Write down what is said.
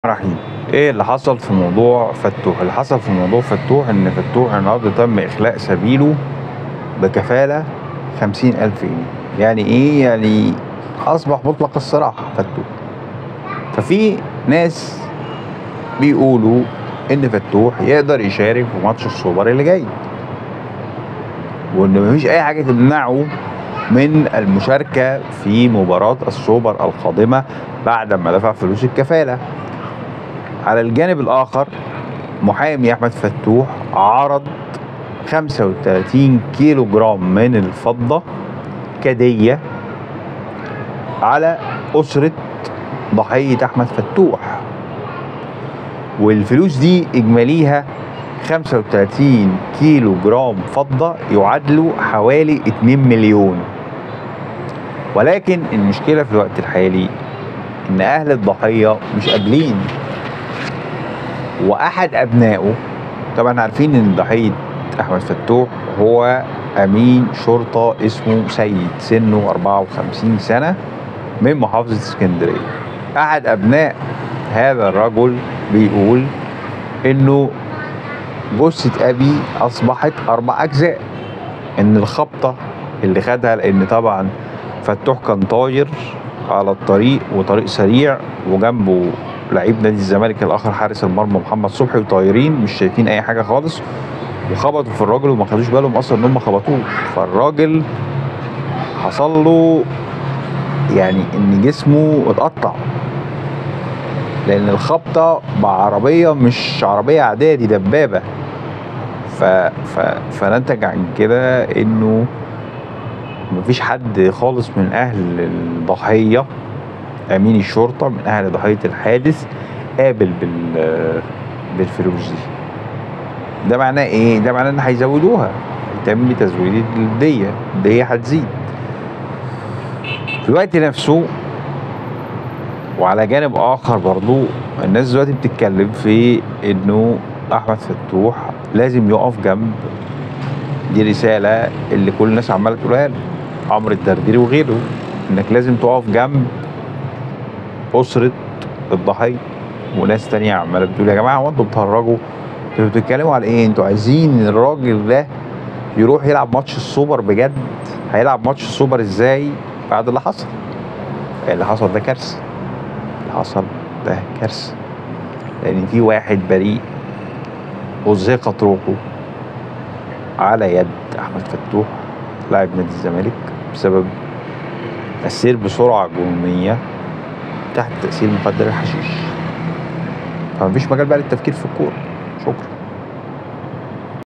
رحيم ايه اللي حصل في موضوع فتوح اللي حصل في موضوع فتوح ان فتوح النهارده تم اخلاء سبيله بكفالة خمسين الف جنيه يعني ايه يعني اصبح مطلق السراح فتوح ففي ناس بيقولوا ان فتوح يقدر يشارك في ماتش السوبر اللي جاي وان مفيش اي حاجه تمنعه من المشاركه في مباراه السوبر القادمه بعد ما دفع فلوس الكفاله على الجانب الآخر محامي أحمد فتوح عرض 35 كيلو جرام من الفضة كدية على أسرة ضحية أحمد فتوح والفلوس دي إجماليها 35 كيلو جرام فضة يعادلوا حوالي 2 مليون ولكن المشكلة في الوقت الحالي إن أهل الضحية مش قابلين واحد ابنائه طبعا عارفين ان ضحيه احمد فتوح هو امين شرطه اسمه سيد سنه 54 سنه من محافظه اسكندريه احد ابناء هذا الرجل بيقول انه جثه ابي اصبحت اربع اجزاء ان الخبطه اللي خدها لان طبعا فتوح كان طاير على الطريق وطريق سريع وجنبه لعيب نادي الزمالك الاخر حارس المرمى محمد صبحي وطايرين مش شايفين اي حاجه خالص وخبطوا في الراجل وما خدوش بالهم اصلا ان هم خبطوه فالراجل حصل له يعني ان جسمه اتقطع لان الخبطه بعربيه مش عربيه عاديه دي دبابه ف... ف... فنتج عن كده انه مفيش حد خالص من اهل الضحيه امين الشرطه من اهل ضحيه الحادث قابل بال بالفلوس دي ده معناه ايه ده معناه ان هيزودوها هيتم تزويد الديه الديه هتزيد في الوقت نفسه وعلى جانب اخر برضو الناس دلوقتي بتتكلم في انه احمد فتوح لازم يقف جنب دي رساله اللي كل الناس عماله تقولها له عمرو الدرديري وغيره انك لازم تقف جنب أسرة الضحية وناس تانية عمالة بتقول يا جماعة هو انتوا بتهرجوا انتوا بتتكلموا على ايه؟ انتوا عايزين الراجل ده يروح يلعب ماتش السوبر بجد هيلعب ماتش السوبر ازاي بعد اللي حصل؟ اللي حصل ده كارثة اللي حصل ده كارثة لأن في واحد بريء أزهقت روحه على يد أحمد فتوح لاعب نادي الزمالك بسبب السير بسرعة جنونية تحت تأثير مخدر الحشيش فمفيش مجال بقى للتفكير في الكورة شكرا